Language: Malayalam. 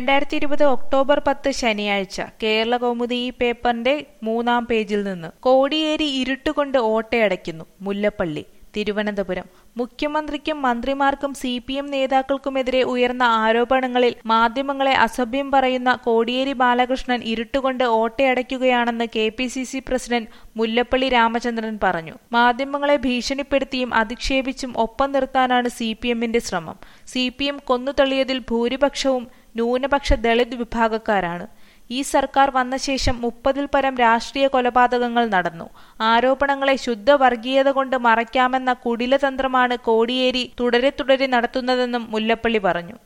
രണ്ടായിരത്തി ഇരുപത് ഒക്ടോബർ പത്ത് ശനിയാഴ്ച കേരള കൗമുദി ഈ പേപ്പറിന്റെ മൂന്നാം പേജിൽ നിന്ന് കോടിയേരി ഇരുട്ടുകൊണ്ട് ഓട്ടയടയ്ക്കുന്നു മുല്ലപ്പള്ളി തിരുവനന്തപുരം മുഖ്യമന്ത്രിക്കും മന്ത്രിമാർക്കും സി പി എം നേതാക്കൾക്കുമെതിരെ ഉയർന്ന ആരോപണങ്ങളിൽ മാധ്യമങ്ങളെ അസഭ്യം പറയുന്ന കോടിയേരി ബാലകൃഷ്ണൻ ഇരുട്ടുകൊണ്ട് ഓട്ടയടയ്ക്കുകയാണെന്ന് K P C C president Mullappally Ramachandran പറഞ്ഞു മാധ്യമങ്ങളെ ഭീഷണിപ്പെടുത്തിയും അധിക്ഷേപിച്ചും ഒപ്പം നിർത്താനാണ് സി പി എമ്മിന്റെ ശ്രമം സി പി എം കൊന്നുതള്ളിയതിൽ ഭൂരിപക്ഷവും ന്യൂനപക്ഷ ദളിത് വിഭാഗക്കാരാണ് ഈ സർക്കാർ വന്ന ശേഷം മുപ്പതിൽ പരം രാഷ്ട്രീയ കൊലപാതകങ്ങൾ നടന്നു ആരോപണങ്ങളെ ശുദ്ധ വർഗീയത കൊണ്ട് മറയ്ക്കാമെന്ന കുടിലതന്ത്രമാണ് കോടിയേരി തുടരെ തുടരെ നടത്തുന്നതെന്നും മുല്ലപ്പള്ളി പറഞ്ഞു